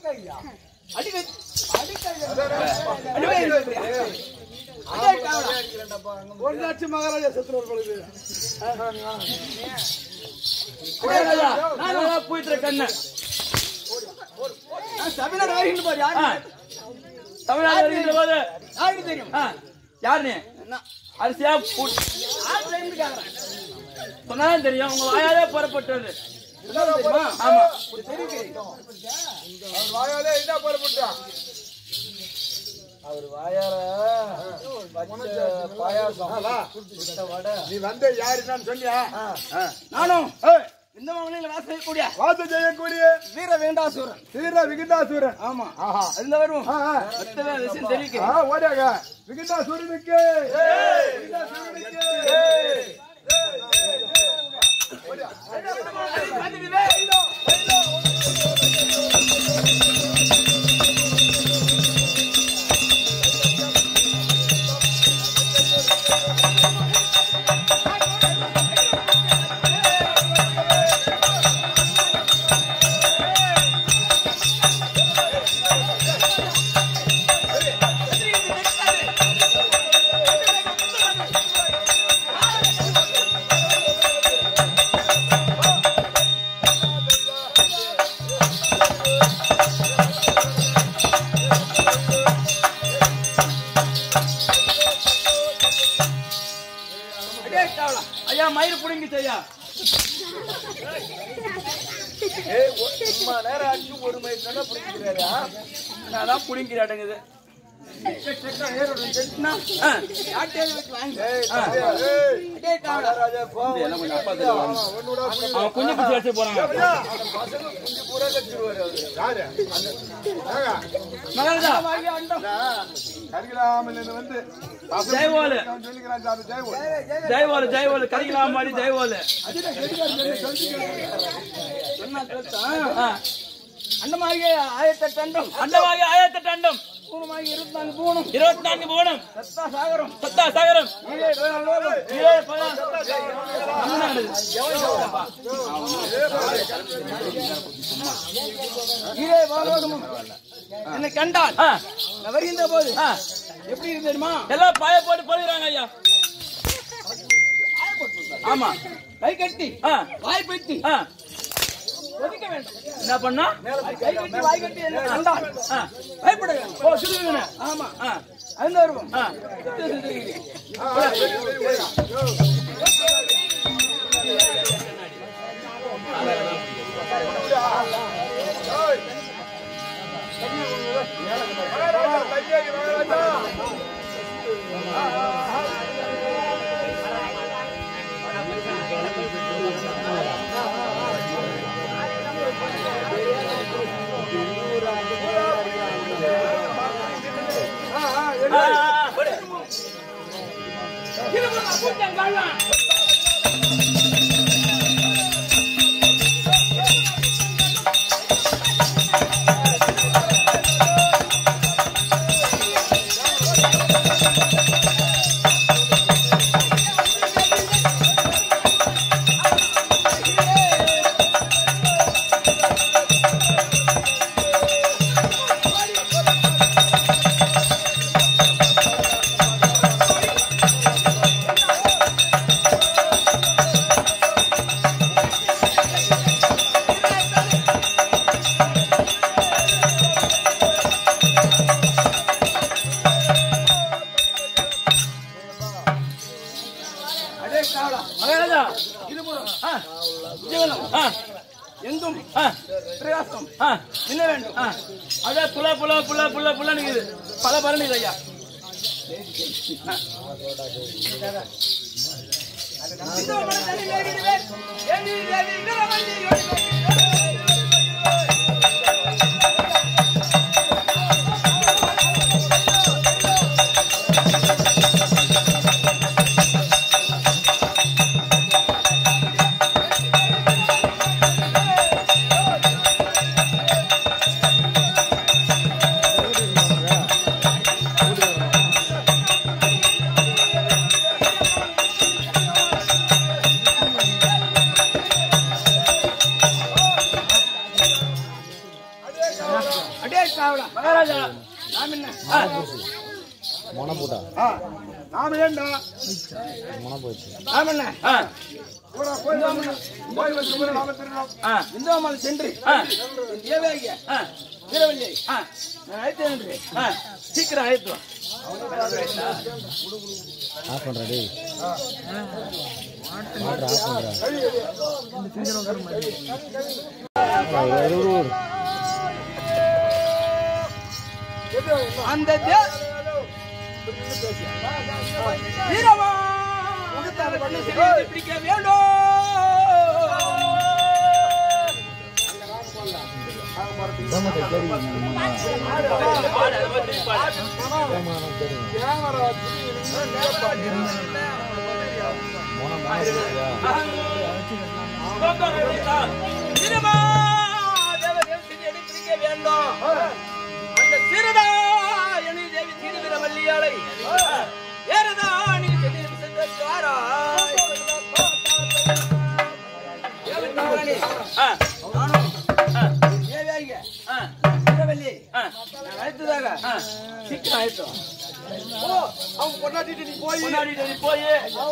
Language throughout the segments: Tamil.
அடிக்கையா அடிக்கை அடிக்கை ஒரு லட்சம் மகாராஜா செத்துருவார் பொழுது நான் போயிட்டு கண்ணன் தமிழ்நாடு வருகின்ற போது ஆ. யாரு தமிழ்நாடு வருகின்ற போது யாருக்கு தெரியும் ஆ, யார் நீ அரிசியா பூ- யாரு தெரியும்னு கேக்குறேன். சொன்னாதான் தெரியும் உங்க வாயாலே புறப்பட்டது தெரியுமா? ஆமா அவர் வாயாலே என்ன புறப்பட்டான் அவர் வாயார பாயாசம் நீ வந்து யாரு என்னன்னு சொன்னியா நானும் ஏய், இந்த மகனில் வாசம் செய்யக்கூடிய வாசம் செய்யக்கூடிய வீர வேண்டாசூரன் வீர விகிதாசூரன் ஆமா ஆஹா அதுல வருவோம் ஆ, ஆ. மொத்தமே விஷயம் ஆ, தெரிவிக்கிறேன் ஓடியாங்க விகிதாசூரனுக்கு விகிதாசூரனுக்கு அடே காவலா ஐயா மயிர் புடுங்கி செய்யா ஏய், ஒ- சும்மா நேரம் அடிச்சு ஒரு மணி நேரம் பிடிக்கிறாரு நான் தான் புடுங்கி அடங்குது ஆ, யார்கிட்டயாவது வச்சு வாங்கி ஏய் தம்பியா, ஏய், அடே காவலா மகாராஜா கோவம் இதெல்லாம் கொஞ்சம் அப்பா தெரியும் ஆமா, ஒண்ணுடா புடி- அவன் குஞ்சு பிடிச்சி வச்சு போறாங்க அந்த பசங்க குஞ்சு பூரா கட்டிடுவாரு அவரு. யாரு? அந்த- ஏங்க, மகாராஜா வாங்கி அண்டம் கரிகலாமிலிருந்து வந்து ஜெயவாலு அவன் சொல்லிக்கிறான் சாமி, ஜெயவாலு. ஜெயவாலு ஜெயவாலு கரிகலாமாடி ஜெயவாலு சொன்னா கேட்டா ஆ. அண்டமாகிய ஆயிரத்தெட்டு அண்டம் அண்டமாக ஆயிரத்தெட்டு அண்டம் பூர்வமாகி இருபத்தி நான்கு பூணும் இருபத்தி நான்கு போனம் சத்தா சாகரம் சத்தா சாகரம் ஈரே வேளாளோகம், ஈரே பழம். தமிழ்நாடு. ஈரே வாலோகமும் என்னை கண்டால் ஆ, நான் வருகின்ற போது ஆ. எப்படி இருக்கு தெரியுமா எல்லாம் பாய போட்டு போடுகிறாங்க ஐயா ஆமா கை கட்டி ஆ, வாய் பெட்டி ஆ. ஒதுக்க வேண்டும் என்ன பண்ணா கை கட்டி வாய் கட்டி என்னை கண்டால் ஆ. பயப்பட வேண்டும் ஓ சொல்லுங்க ஆமா ஆ, அந்த வருவோம் ஆ. மகாராஜா, கையேறி மகாராஜா. ஆ, ஆ, ஆ, எடு. ஆ, போடு. அடே காவலா மகாராஜா இருபுறம் ஆ, ஜீவனம் ஆ, எங்கும் ஆ, பிரகாசம் ஆ. என்ன வேண்டும் ஆ. அதான் புல புல புல புல புல நிக்குது பல பல நிக்குது ஐயா இதோ மனதனி வேகிடுவேன். எண்ணி தேவி வீரமணி ஒளிவதி. அடே காவலா மகாராஜா நாம் என்ன ஆ, ஆ, நாம ஏண்டா நாம் என்ன ஆ, பூரா கோயில் வந்து- கோயில் வந்து பூரா நாம திருநாம் ஆ, இந்தோமல் சென்று ஆ, என் தேவகிய ஆ, வீரவல்லியை ஆ, நான் அழைத்தேன் என்று ஆ, சீக்கிரம் அழைத்து வா. அந்த தே- வீரவா முகத்தால் பண்ணு சிறிது பிடிக்க வேண்டும் பாடு, அதை பத்தி பாடு. கோபம் வேண்டாம். வீரவா தேவதேவ சிறியடி பிடிக்க வேண்டும் அந்த சிறுதா எனி தேவி சீடு வீரவல்லியாளை ஏறதா நீ சென்று சென்ற துவாராய் தேவதாரணி ஆ, நானும் ஆ, தேவியாகிய ஆ, வீரவல்லி ஆ, நான் அழைத்ததாக ஆ. சீக்கிரம் அழைத்து வா. ஓ, அவங்க கொண்டாடிட்டு நீ போய் முன்னாடி நீ போய்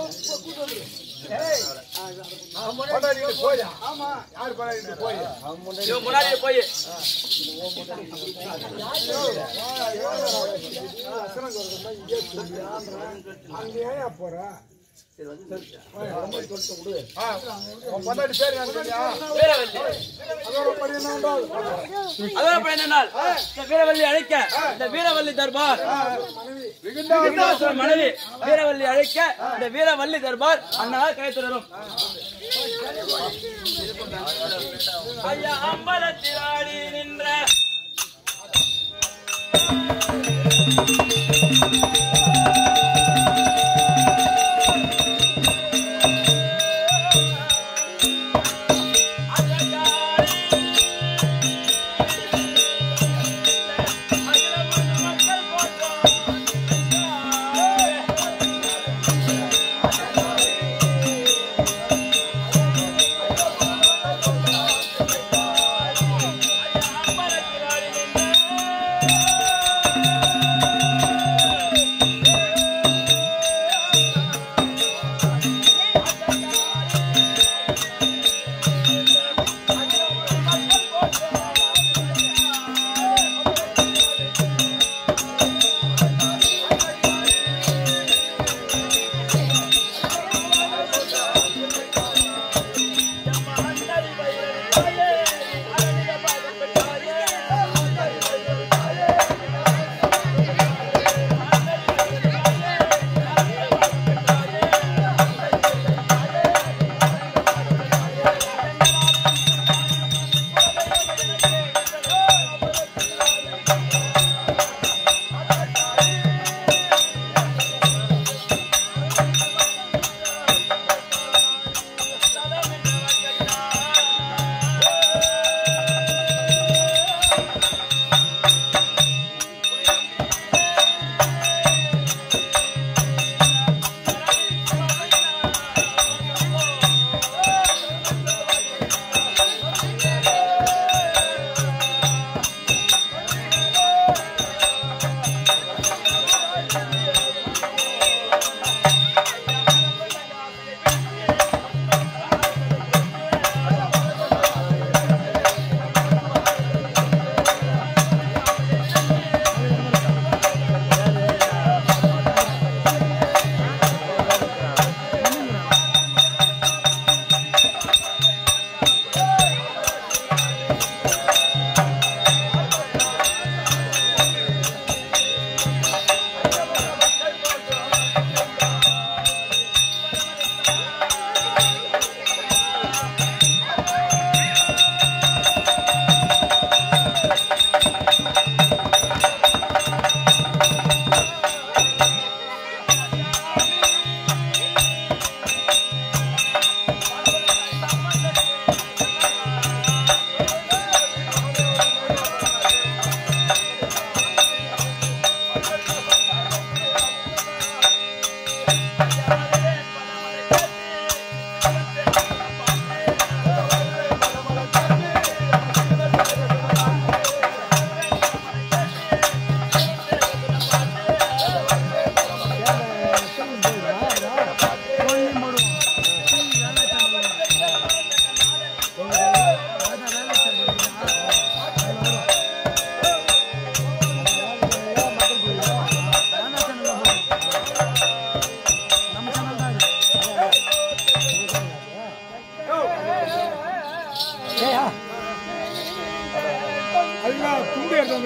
கொண்டாடிட்டு போயா ஆமா யார் கொண்டாடிட்டு போய் இவன் முன்னாடி போய் அங்க ஏன் போற ஆ, உன் பொண்டாட்டி பேர் என்ன சொன்னியா? வீரவல்லி அதோட படி என்ன உண்டாது? அதோட பையன் என்ன நாள் இந்த வீரவல்லி அழைக்க இந்த வீரவல்லி தர்பார் விருந்தாசன் மனைவி வீரவல்லி அழைக்க இந்த வீரவல்லி தர்பார் அண்ணால் கை தொடரும் ஐயா அம்பலத்தில் ஆடி நின்ற அம்பலத்தில்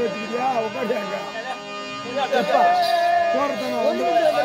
வாங்கி வச்சுக்கிட்டியா உட்காந்துங்க சோரத்தனம் வந்து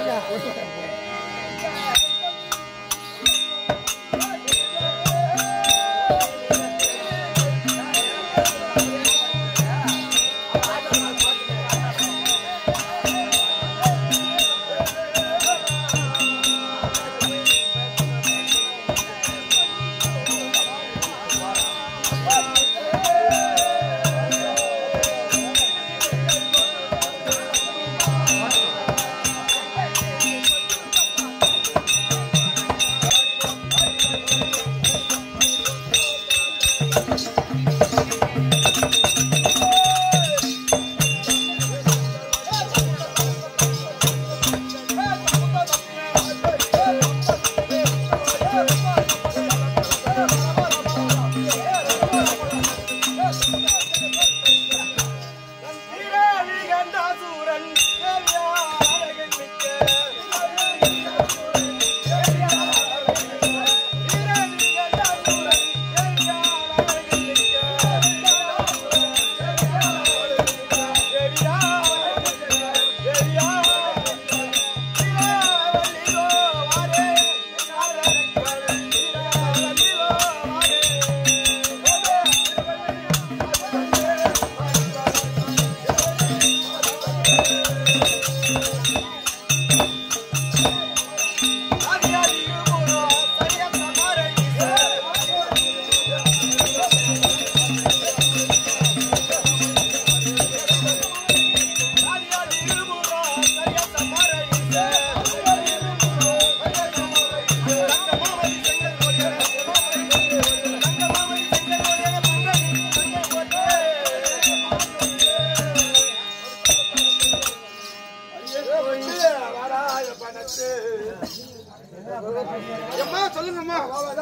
அம்மா சொல்லுங்கம்மா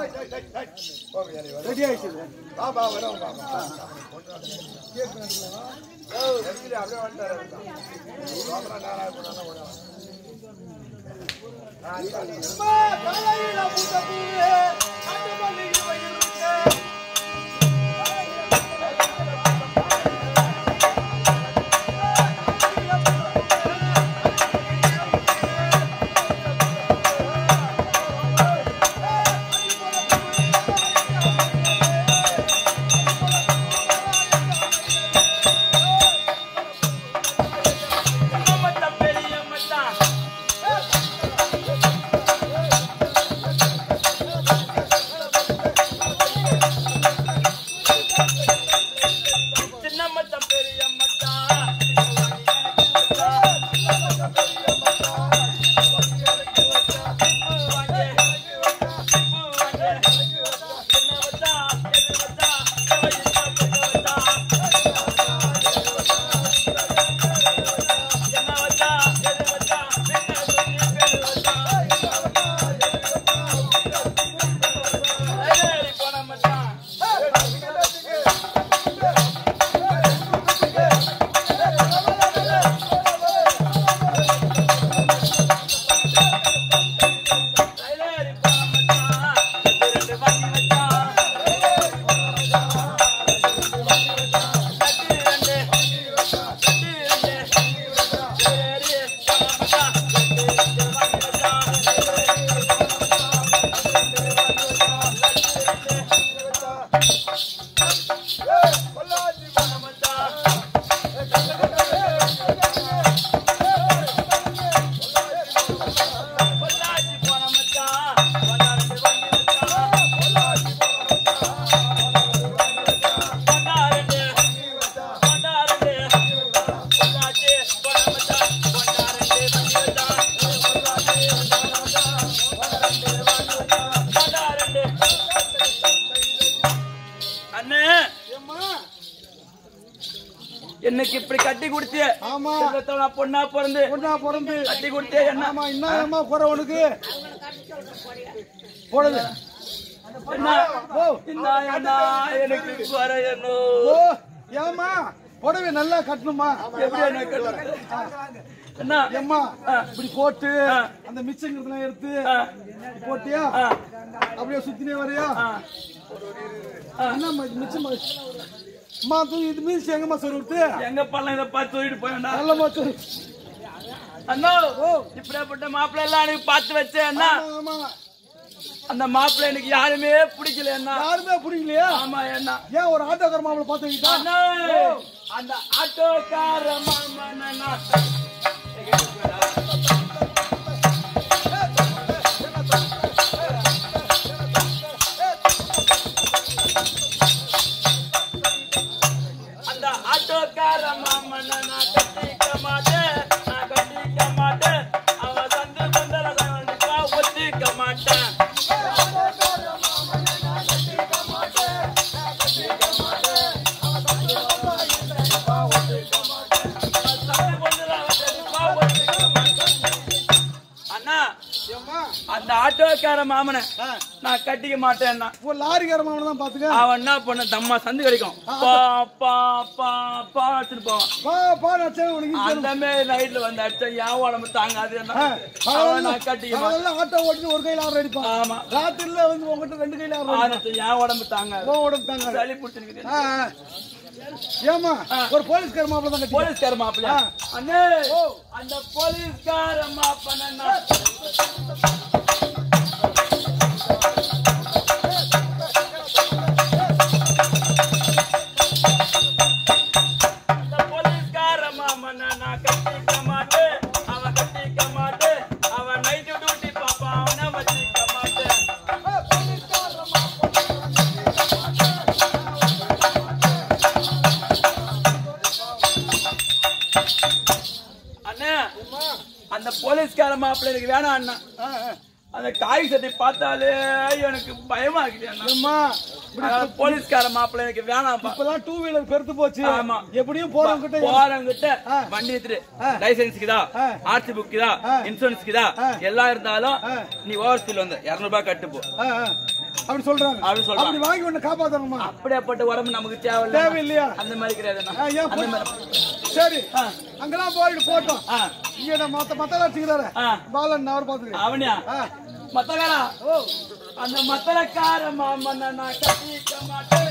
ரெடி ஆயிடுச்சு வா வா வரோம் வா வா அப்படியே வந்துட்டாரு அண்ணே எனக்கு இப்படி கட்டி கொடுத்து ஆமா செல்வத்தோட பொண்ணா பிறந்து பொண்ணா பிறந்து கட்டி கொடுத்தே என்ன ஆமா என்ன ஏமா குறை உனக்கு போடுது என்ன ஓ என்ன என்ன எனக்கு குறையணும் ஓ ஏமா புடவை நல்லா கட்டணுமா எப்படி என்ன கட்டுறது? என்ன ஏம்மா ஆ. இப்படி போட்டு ஆ. அந்த மிச்சங்கிறதுலாம் எடுத்து ஆ, போட்டியா ஆ, அப்படியே சுத்தினே வரையா ஆ. என்ன ம- மிச்சம் அம்மா தூக்கி இது மீதி எங்கம்மா சொல்லிட்டு எங்க பள்ளம் இதை பார்த்து தூக்கிட்டு போயண்டா நல்லம்மா சொல்லு அண்ணா இப்படியாப்பட்ட மாப்பிள்ளை எல்லாம் எனக்கு பார்த்து வச்சேன் அண்ணா ஆமா அந்த மாப்பிள்ளை எனக்கு யாருமே பிடிக்கல அண்ணா யாருமே புரியலையா ஆமா அண்ணா ஏன் ஒரு ஆட்டோக்கார மாப்பிள பார்த்து வைக்கிட்டா அண்ணா அந்த ஆட்டோக்கார மாமன் அண்ணா அந்த ஆட்டோக்கார மாமன் நான் கட்டிக்க மாட்டேன் நான் கட்டிக்க மாட்டேன் அவன் சந்து பந்தல கண்டிப்பா ஒத்திக்க மாட்டேன் சந்து பந்தல கண்டிப்பா ஒத்திக்க மாட்டேன். அண்ணா ஏம்மா அந்த ஆட்டோக்கார மாமனை ஆ. நான் கட்டிக்க மாட்டேன்னா ஒரு லாரிக்கார மாப்பிள தான் பாத்துக்க அவன் என்ன பண்ண தம்மா சந்து கிடைக்கும் பா பா பா பா வச்சுட்டு போவான் பா பா நச்சே உனக்கு அந்த மாதிரி நைட்ல வந்து அடிச்சா என் உடம்பு தாங்காது அவன் நான் கட்டிக்க மாட்டேன் அதெல்லாம் ஆட்டோ ஓட்டிட்டு ஒரு கையில ஆறு அடிப்பான் ஆமா ராத்திரில வந்து உங்ககிட்ட ரெண்டு கையில ஆறு அடிப்பான் ஆனத்து என் உடம்பு தாங்காது உன் உடம்பு தாங்க சளி பிடிச்சிருக்குது ஆ, ஆ. ஏம்மா ஒரு போலீஸ்கார மாப்பிள தான் கட்டி போலீஸ்கார மாப்பிள்ள அண்ணே அந்த போலீஸ்கார மாப்பனா அந்த போலீஸ்கார மாமனை நான் கட்டிக்க மாட்டேன் அவன் கட்டிக்க மாட்டேன் அவன் நைட்டு டியூட்டி பாப்பா அவனை வச்சுக்க மாட்டேன் அண்ணா அந்த போலீஸ்கார மாப்பிள்ளை எனக்கு வேணாம் அண்ணா ஆ, ஆ. அந்த காய் சட்டை பார்த்தாலே எனக்கு பயமா இருக்குது அண்ணா ஏம்மா இப்படி அதனால போலீஸ்கார மாப்பிள்ளை எனக்கு வேணாம்ப்பா இப்பெல்லாம் டூ வீலர் பெருத்து போச்சு ஆமா. எப்படியும் போறவங்க கிட்ட போறவங்கிட்ட ஆ. வண்டி எடுத்துட்டு ஆ. லைசன்ஸ்க்குதா ஆ. ஆர்சி புக்குதா ஆ. இன்சூரன்ஸ்க்குதா ஆ. எல்லாம் இருந்தாலும் ஆ. நீ ஓவர் ஸ்பீல் வந்து இருநூறு ரூபாய் கட்டு போ ஆ, ஆ. அப்படி சொல்றாங்க அப்படி சொல்றாங்க. அப்படி வாங்கி ஒண்ணு காப்பாத்தணுமா அப்படியாப்பட்ட உடம்பு நமக்கு தேவையில்ல தேவை இல்லையா அந்த மாதிரி கிடையாது ஆ, ஏன் அந்த போ- மாதிரி சரி ஆ. அங்கெல்லாம் போயிட்டு போட்டோம் ஆ. இங்க நான் மத்த மத்தலாம் வச்சுக்கிறாரு ஆ. பாலன் அவர் பாத்துக்கிறேன் அவனியா ஆ. மத்தகாரா ஓ அந்த மத்தலக்கார மாமன்ன நான் கட்டிக்க மாட்டேன்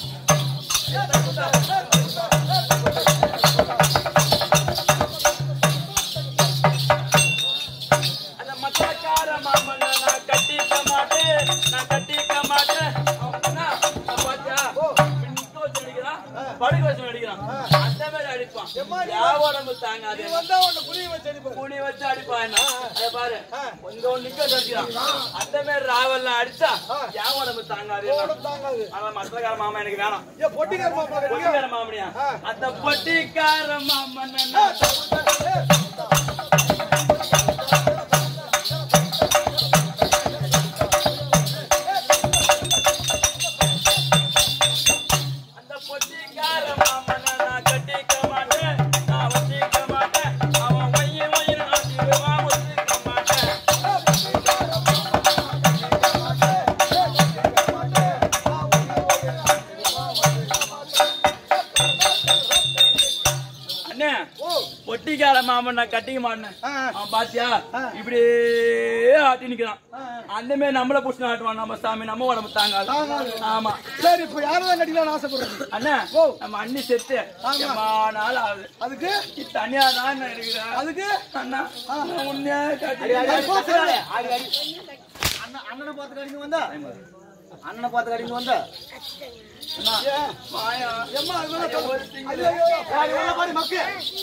அந்த மத்தலக்கார மாமன்ன நான் கட்டிக்க மாட்டேன் நான் கட்டிக்க மாட்டேன் அவன் என்ன? அவன் பாத்தியா? பின்னுக்கு வச்சு அடிக்கிறான், படுக்க வச்சு அடிக்கிறான். அந்த மாதிரி அடிப்பான். என் உடம்பு தாங்காது. நீ வந்தா ஒண்ணு புரிய வச்சு அனுப்பு. கூடி வச்சு அடிப்பான் என்ன? அதை பாரு கொஞ்சம் நிக்க வச்சிருக்கான் அந்த மாதிரி ராவல்ல அடிச்சா என் உடம்பு தாங்காது உடம்பு தாங்காது ஆனா மத்தக்கார மாமா எனக்கு வேணாம் ஏன் பொட்டிக்கார மாப்பிள கட்டிக்க? பொட்டிக்கார மாமனியா அந்த பொட்டிக்கார மாமன் என்ன? அந்த பொட்டிக்கார மாமனை நான் கட்டிக்க மாட்டேன் நான் வச்சிக்க மாட்டேன் அவன் வயிறு வயிறு நாட்டிடுவான் வச்சிக்க மாட்டேன் அண்ணே பொட்டிக்கார மாமன் நான் கட்டிக்க மாட்டேன் ஆ, ஆ. அவன் பாத்தியா இப்படியே ஆட்டி நிக்கிறான் அந்த மாதிரி நம்மள புடிச்சு ஆட்டுவான் நம்ம சாமி நம்ம உடம்பு தாங்காது தாங்காது. ஆமா சரி இப்ப யாரதான் கட்டிக்கலாம்னு ஆசைப்படுறது அண்ணா ஓ. நம்ம அண்ணி செத்து எம்மா நாள் ஆகுது அதுக்கு நீ தனியா தான் இருக்கிறேன் அதுக்கு அண்ணா நான் உன்னையே கட்டி போ, சரி. அண்ணன் அண்ணனை பார்த்து கடிங்க வந்தா அண்ணனை பார்த்து கடிங்க வந்தா மாயா ஏம்மா, அதெல்லாம் சொல்லு. ஒரு திங்கள் ஐயோ, ஐயோ, பாரு, வேலை பாரு, மக்கு.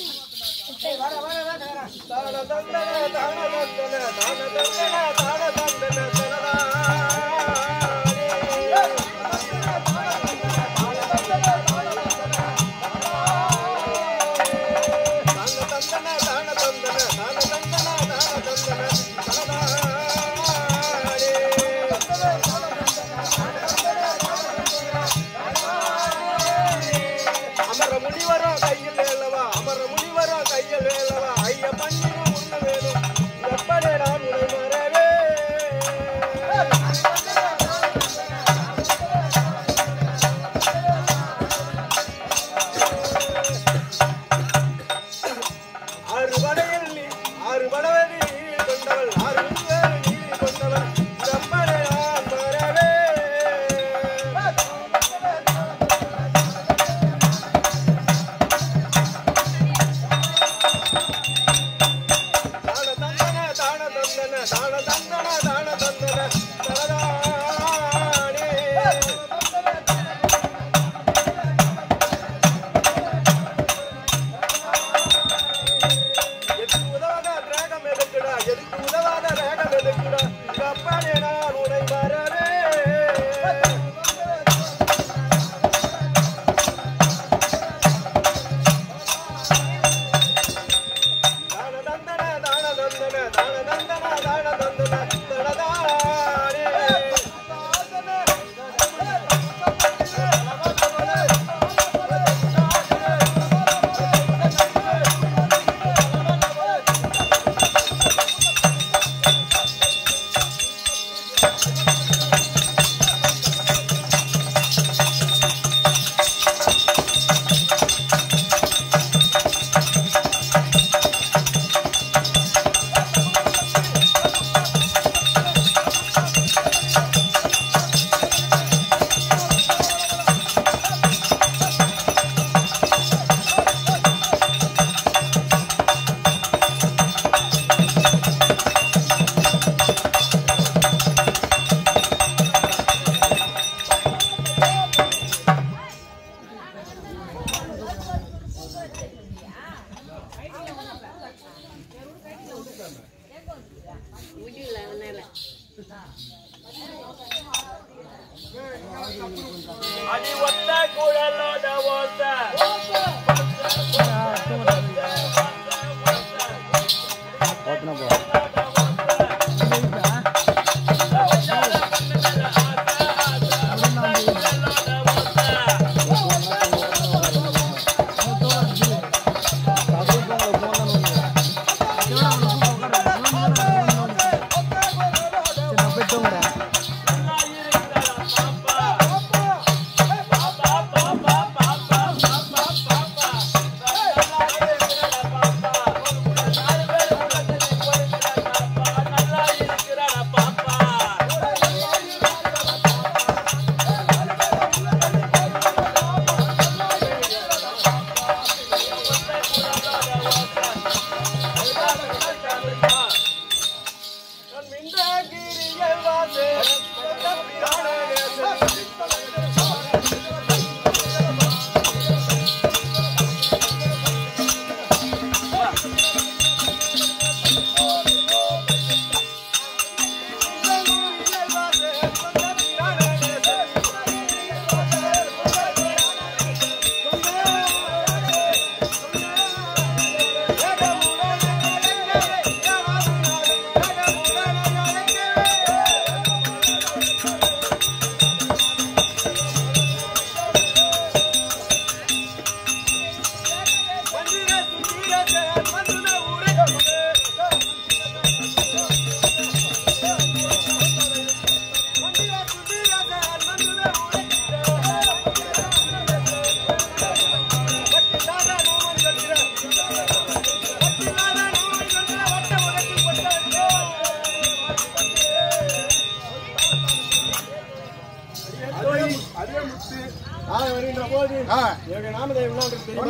அமர முனிவரோ கையில் வேலவா அமர முனிவரோ கையில் வேலவா ஐய மண்ணில் உண்ண வேணும் எப்படி நான் உனை மறவே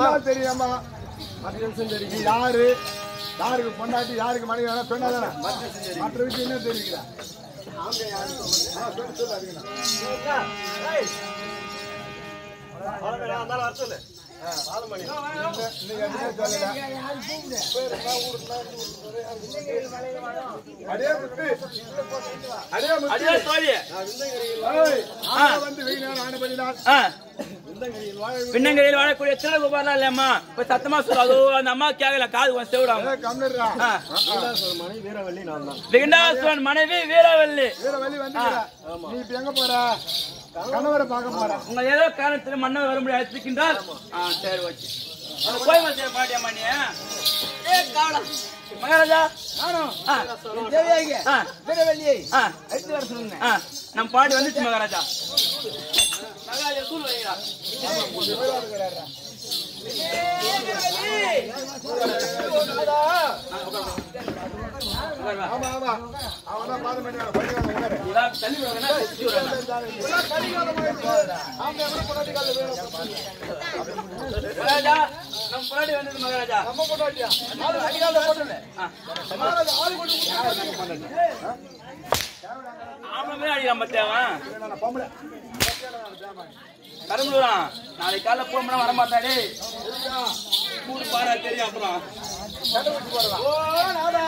சொன்னால் தெரியாமா நீ யாரு யாருக்கு பொண்டாட்டி யாருக்கு மனைவி வேணா சொன்னாதானே மற்ற விஷயம் என்ன தெரிவிக்கிறா அடே முத்து அடே முத்து அடியா தோழி ஏய், ஆனா வந்து வெயில் நேரம் ஆனபடினால் ஆ. பின்னங்கையில் வாழக்கூடிய திருடகுபாலாம் இல்லையம்மா இப்ப சத்தமா சொல்லு அதோ அந்த அம்மா கேட்கல காது கொஞ்சம் செவிடாங்க கம்னர்ரா விகண்டாசுவன் மனைவி வீரவல்லி வீரவழி வந்துக்கிறா நீ இப்ப எங்க போற கணவரை பார்க்க போற உங்க ஏதோ காரணத்தில் மன்னர் வரும்படி அழைத்திருக்கின்றார் ஆ சரி வச்சு போய் வந்து பாட்டியம்மா நீ ஏ காவலா மகாராஜா நானும் ஆ, தேவையாங்க ஆ, வீரவல்லியை ஆ, அழைத்து வர சொல்லுங்க ஆ, நம் பாடி வந்துச்சு மகாராஜா மகாராஜா தூள் வைக்கிறா ஆமா ஆமா அவன் பாதம் பண்ணி படிக்கிறாங்க உணர இதான் தண்ணி விடுறதுன்னா சுத்தி விடுறேன். மகாராஜா நம் முன்னாடி வந்தது மகாராஜா நம்ம போட்டாட்டியா ஆ. ஆமாமே அடிக்கலாம் மத்தியாவன் பொம்பளை கரும்புறான் நாளைக்கு காலைல போனா வர மாட்டாடே மூணு பாரா தெரியும் அப்புறம் ஓ நாடா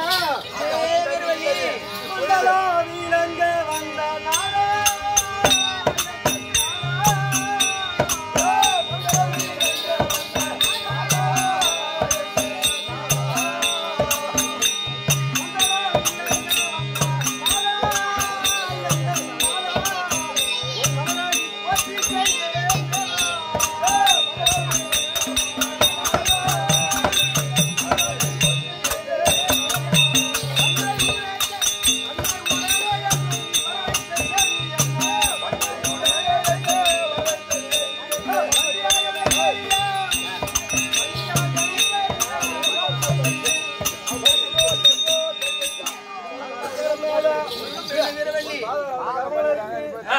ஆ.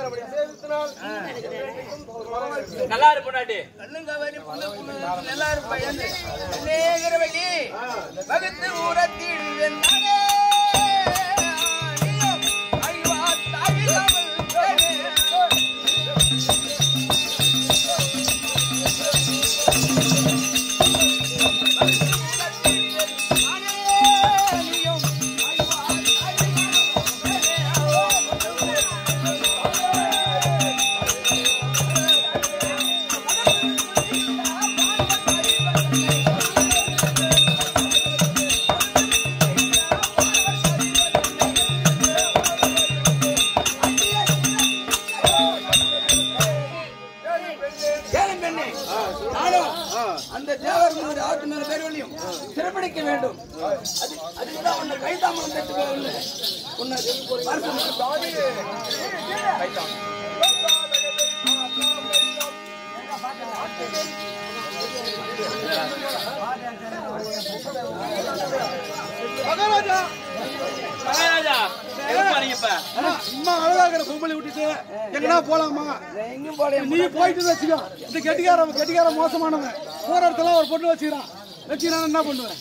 நல்லா இரு பொண்டாட்டி கல்லுங்கவரி புண்ணு புண்ணு நல்லா இருப்பேன் வீரவல்லி வகுத்து ஊரத்தில் வெண்ணானே ஐவா தாயிலாமல் கேளும் பெண்ணே நானும் அந்த தேவர் முன்னாடி ஆட்டு மேல பேர்வழியும் சிறப்பிடிக்க வேண்டும் அது அதுக்குதான் உன்னை கைதாமலம் பெற்று உன்னை உன்னை மகாராஜா மகாராஜா எங்க போறீங்க இப்ப அம்மா அழகா இருக்கிற பொம்பளை விட்டுட்டு எங்கடா போலாமா எங்கும் போல நீ போயிட்டு வச்சுக்கோ இந்த கெட்டிக்கார கெட்டிக்கார மோசமானவன் போற இடத்துல ஒரு பொண்ணு வச்சுக்கிறான் வச்சுக்கிறான் என்ன பண்ணுவேன்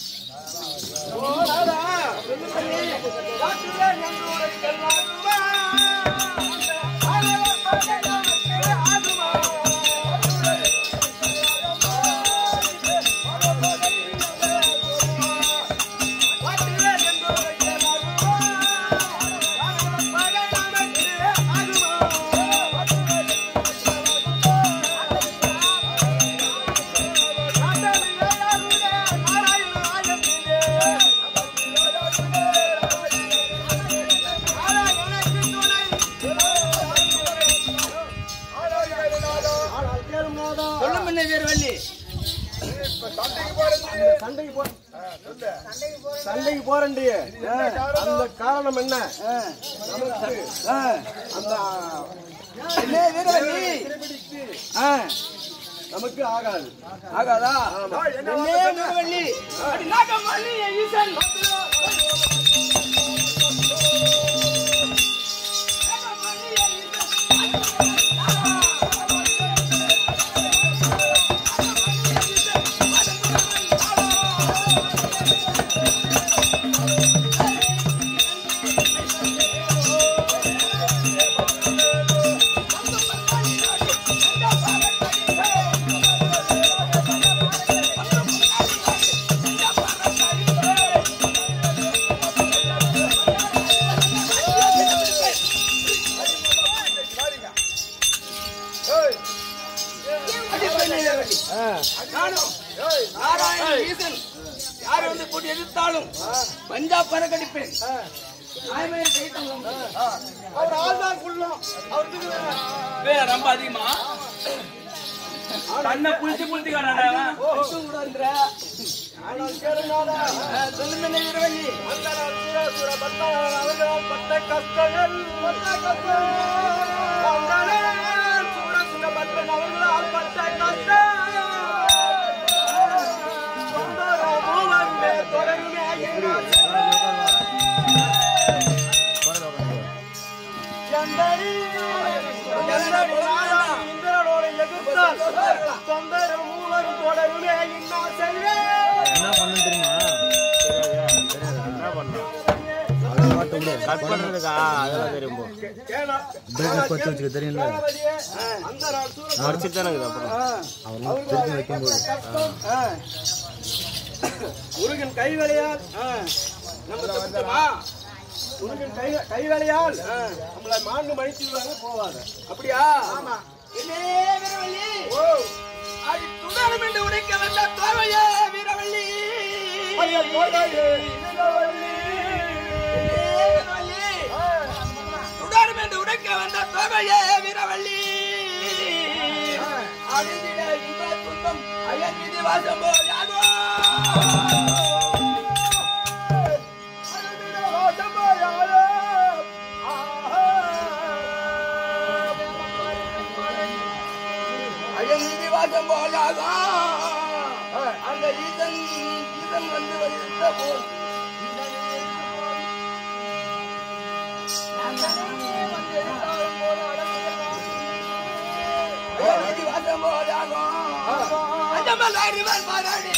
சொல்லும் என்ன வீரவல்லி சண்டைக்கு போ சண்டைக்கு போறேன்டி அந்த காரணம் என்ன நமக்கு அந்த என்ன வீரவல்லி ஆ, நமக்கு ஆகாது ஆகாதா என்ன வீரவல்லி அடி நாகவல்லி ஈசன் ஆ ஈசன் யார் வந்து போட்டு எதிர்த்தாலும் பஞ்சாப் பறக்கடிப்பேன் ஆய்மையை கைத்தம் அவர் ஆள்தான் குள்ளம் அவருக்கு வேற ரொம்ப அதிகமா தன்னை புளிச்சு புளிச்சு காட்டாடா கூடாதுங்கிற சொல்லுங்க வீரவல்லி அவர்கள் பட்ட கஷ்டங்கள் பட்ட கஷ்டம் அவர்களால் பட்ட கஷ்டம் இந்திரனோட எதிர்த்தால் தொந்தர மூவரும் தொடருமே இன்னா செய்வேன் என்ன பண்ணு தெரியுமா தெரியாதா தெரியாது என்ன பண்ணும் கட் பண்றதுக்கா அதெல்லாம் தெரியும் போ பிரேக்கப் பத்து வச்சுக்க தெரியும்ல அந்த நாள் சூரன் மடிச்சிட்டு தானே இருக்குது அப்புறம் அவரும் திருப்பி வைக்கும்போது முருகன் கைவேலையால் நம்ம தப்பிச்சோமா? முருகன் கை கைவேலையால் நம்மளை மாண்டு மடிச்சு விடுவாங்க போவாங்க அப்படியா என்னே வீரவல்லி ஓ அது துணரும் என்று உடைக்க வந்த தோவையே வீரவல்லி ஐயா, தோழாயே, வீரவல்லி. என்னே வீரவல்லி துணரும் என்று உடைக்க வந்த தோவையே வீரவல்லி அழுதிட இந்த துன்பம் ஐயன் மீது வாசம் போயாதோ அழுதிட வாசமாயாலே. ஆஹா. ஐயன் மீது வாசம் போயாதோ அந்த ஈசன் ஈசன் வந்து வைத்த போல் ஐயன் மீது வாசம் போயாதோ அந்த மலரிவன் மரணி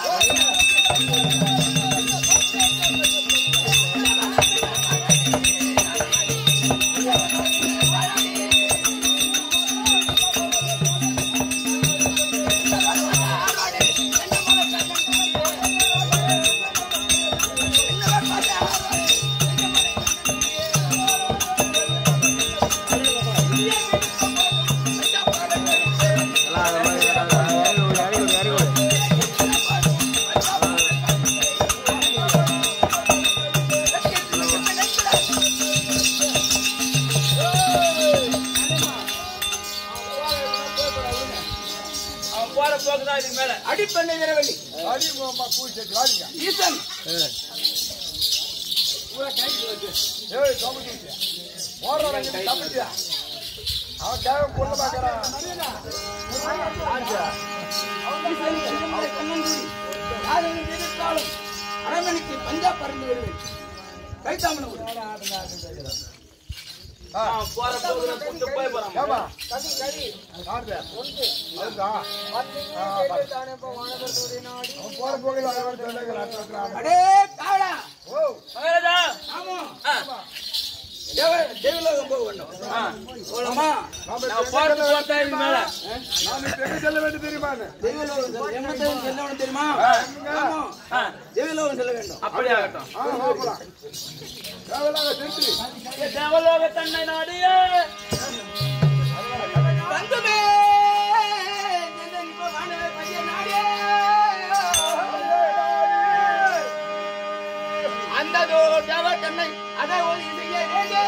அவன் போற போக்குதான் இதுக்கு மேல அடிப்பண்ணை வீரவல்லி அடி மாமா கூழ் சேர்த்து வாடிங்க. ஈசன் ஏய், தப்பிச்சு. ஓடுறவன் இங்க தப்பிச்சியா? அவன் தேவை கொள்ள பார்க்கறான். அரண்மனைக்கு பஞ்சாப் பறந்து வருவேன் கைத்தாமன அவன் போற போக்குதான் புட்டு போய் போறான் ஏம்மா? யாருது? அவன்தா? ஆ, பாரு. அவன் போற போக்கில் அவன் வந்து சொல்லுகிறான், சொல்றான். அடே காளா ஓ, மகாராஜா ஆமா ஆ, தேவ தேவலோகம் போக வேண்டும் ஆ. போலாமா நாம நான் போறது போறதா இதுக்கு மேல நாம இப்ப எங்க செல்ல வேண்டும் தெரியுமான்னு? தேவலோகம் செல்ல- எங்க தேவன் செல்லணும் தெரியுமா ஆமா ஆ, தேவலோகம் செல்ல வேண்டும் அப்படி ஆகட்டும் ஆ, வா போலாம். தேவையில்லாத சென்று. ஏ தேவலோக தன்னை நாடியே வந்துமே நின்றன் வானவே பைய நாடே அந்ததோ தேவ தன்னை அதை ஒளி செய்ய வேண்டே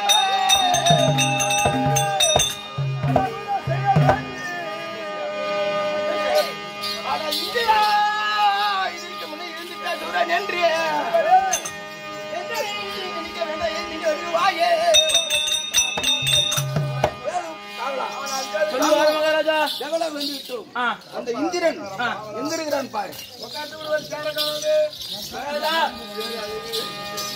அட இந்திரா இதற்கு முன்னே இருந்துட்ட சூரன் என்று எத்தனை நினைக்க வேண்டாம் என் வருவாயே சொல்லுவாரு மகாராஜா எவ்வளவு வந்து விட்டோம் ஆ, அந்த இந்திரன் எங்க இருக்கிறான் பாரு மகாராஜா